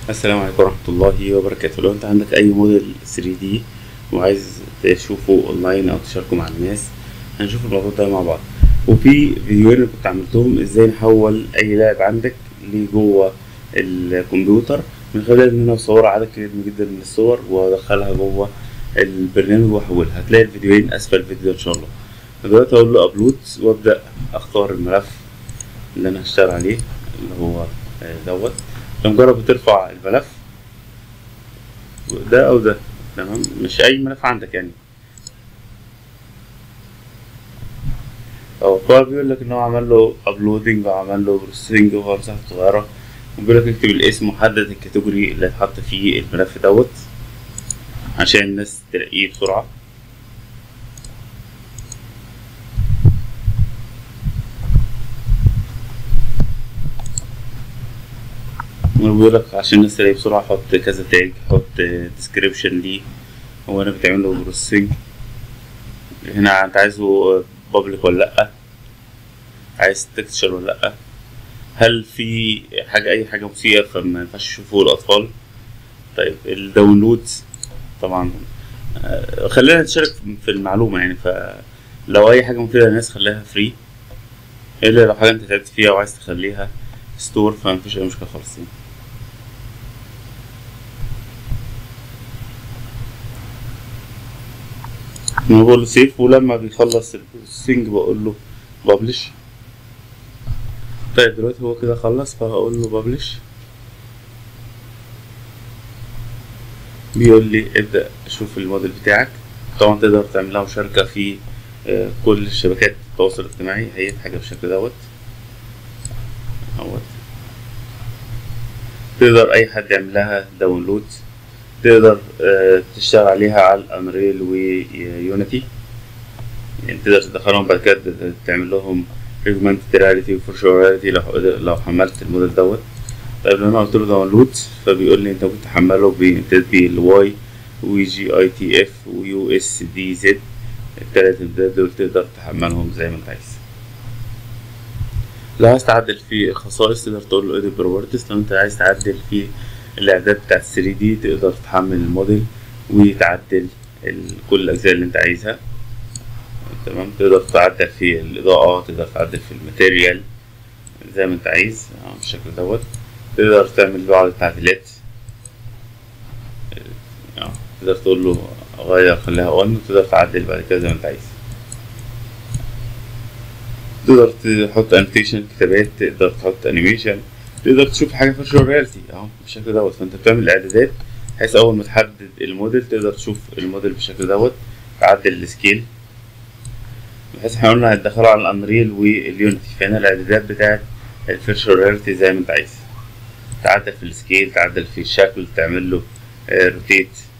السلام عليكم ورحمة الله وبركاته لو انت عندك اي موديل 3 دي وعايز تشوفه اونلاين او تشاركه مع الناس هنشوف الموضوع ده مع بعض وفي فيديوهين اللي كنت عملتهم ازاي نحول اي لاعب عندك لجوه الكمبيوتر من خلال ان انا اصور عدد كبير جدا من الصور وادخلها جوه البرنامج واحولها هتلاقي الفيديوهين اسفل الفيديو ان شاء الله دلوقتي اقول له ابلود وابدا اختار الملف اللي انا هشتغل عليه اللي هو آه، دوت بمجرد بترفع الملف ده او ده تمام مش اي ملف عندك يعني هو هو بيقول لك ان هو عمل له ابلودنج وعمل له بروسيسنج وهو مساحته صغيره وبيقول لك اكتب الاسم وحدد الكاتيجوري اللي هتحط فيه الملف دوت عشان الناس تلاقيه بسرعه بيقول لك عشان الناس تلاقيه بسرعة حط كذا تاج حط ديسكريبشن ليه هو انا بتعمل له بروسيسنج هنا انت عايزه بابليك ولا لأ عايز تكتشر ولا لأ هل في حاجة أي حاجة مثيرة فما ينفعش يشوفوه الأطفال طيب الداونلود طبعا آه، خلينا نتشارك في المعلومة يعني فلو أي حاجة مثيرة للناس خليها فري إلا لو حاجة أنت تعبت فيها وعايز تخليها ستور فمفيش أي مشكلة خالص يعني. انا بقول له سيف ولما بيخلص البروسيسنج بقول له ببلش طيب دلوقتي هو كده خلص فهقول له ببلش بيقول لي ابدأ شوف الموديل بتاعك طبعا تقدر تعمل لها مشاركة في آه، كل شبكات التواصل الاجتماعي هي حاجة بالشكل دوت اهوت تقدر اي حد يعمل لها داونلود تقدر آه، تشتغل عليها على الانريل ويونيتي يعني تقدر تدخلهم بعد كده تعمل لهم ريجمنت رياليتي وفيرشوال رياليتي لو لو حملت الموديل دوت طيب لو انا قلت له داونلود فبيقول لي انت ممكن تحمله بامتداد بالواي وجي اي تي اف ويو اس دي زد التلات امتداد دول تقدر تحملهم زي ما انت عايز لو عايز تعدل في الخصائص تقدر تقول له edit properties لو انت عايز تعدل في الاعداد بتاع ال 3 دي تقدر تحمل الموديل وتعدل ال- كل الاجزاء اللي انت عايزها تمام تقدر تعدل في الاضاءة تقدر تعدل في الماتيريال زي ما انت عايز اه، بالشكل دوت تقدر تعمل بعض التعديلات اه، تقدر تقول له غير خليها اون وتقدر تعدل بعد كده زي ما انت عايز تقدر تحط انوتيشن كتابات تقدر تحط انيميشن تقدر تشوف حاجه فيرتشوال رياليتي اهو بالشكل دوت فانت بتعمل اعدادات بحيث اول ما تحدد الموديل تقدر تشوف الموديل بالشكل دوت تعدل السكيل بحيث احنا قلنا هتدخله على الانريل واليونيتي فهنا الاعدادات بتاعت الفيرتشوال رياليتي زي ما انت عايز تعدل في السكيل تعدل في الشكل تعمل له روتيت